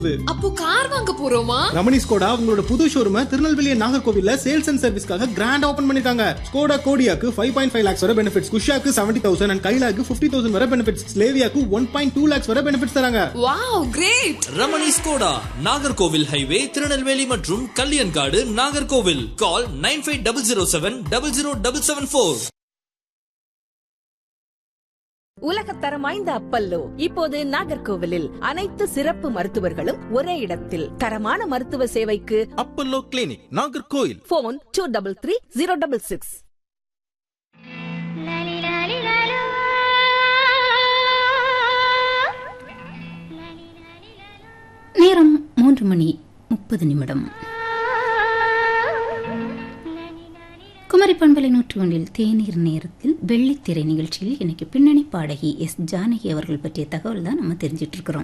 அப்போ கார் வாங்க போறோமா ரமணி ஸ்கோடா உங்களோட புது ஷோரூம திருநெல்வேலி நாகர்கோவில்ல சேல்ஸ் அண்ட் சர்வீஸ்க்காக கிராண்ட் ஓபன் பண்ணிருக்காங்க ஸ்கோடா கோடியாக்கு ஃபைவ் பாயிண்ட் ஃபைவ் லேக்ஸ் வரை பெனிஃபிட்ஸ் குஷாக்கு செவன்டி தௌசண்ட் அண்ட் கைலாக்கு ஃபிஃப்டி தௌசண்ட் வரை பெனிஃபிட்ஸ் ஸ்லேவியாக்கு ஒன் பாயிண்ட் டூ லேக்ஸ் வரை பெனிஃபிட்ஸ் தராங்க wow great Ramani Skoda Nagercoil highway Tirunelveli மற்றும் Kalyankadu Nagercoil call nine five double zero seven double zero double seven four உலகத்தரம் வாய்ந்த அப்பல்லோ இப்போது நாகர்கோவிலில் அனைத்து சிறப்பு மருத்துவர்களும் ஒரே இடத்தில் தரமான மருத்துவ சேவைக்கு Apollo clinic Nagercoil phone two double three zero double six நேரம் மூன்று மணி முப்பது நிமிடம் குமரி பண்பலை நூற்று ஒன்றில் தேநீர் நேரத்தில் வெள்ளித்திரை நிகழ்ச்சியில் இன்னைக்கு பின்னணி பாடகி எஸ் ஜானகி அவர்கள் பற்றிய தகவல் தான் நம்ம தெரிஞ்சிட்டு இருக்கிறோம்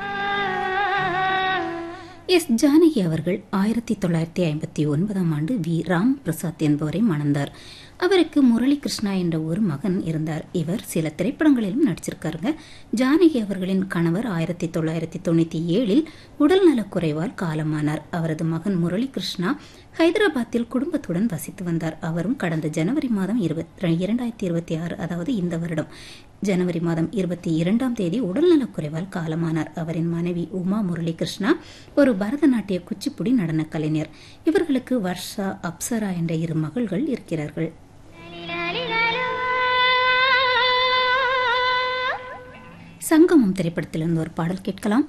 எஸ் ஜானகி அவர்கள் ஆயிரத்தி தொள்ளாயிரத்தி ஐம்பத்தி ஒன்பதாம் ஆண்டு வி ராம் பிரசாத் என்பவரை மணந்தார் அவருக்கு முரளி கிருஷ்ணா என்ற ஒரு மகன் இருந்தார் இவர் சில திரைப்படங்களிலும் நடிச்சிருக்காருங்க ஜானகி அவர்களின் கணவர் ஆயிரத்தி தொள்ளாயிரத்தி தொண்ணூற்றி ஏழில் உடல்நலக்குறைவால் காலமானார் அவரது மகன் முரளி கிருஷ்ணா ஹைதராபாத்தில் குடும்பத்துடன் வசித்து வந்தார் அவரும் கடந்த ஜனவரி மாதம் இருபத்தி இரண்டாயிரத்தி இருபத்தி ஆறு அதாவது இந்த வருடம் ஜனவரி மாதம் இருபத்தி இரண்டாம் தேதி உடல்நலக்குறைவால் காலமானார் அவரின் மனைவி உமா முரளி கிருஷ்ணா ஒரு பரதநாட்டிய குச்சிப்புடி நடனக் கலைஞர் இவர்களுக்கு வர்ஷா அப்சரா என்ற இரு மகள்கள் இருக்கிறார்கள் சங்கமம் திரைப்படத்திலிருந்து ஒரு பாடல் கேட்கலாம்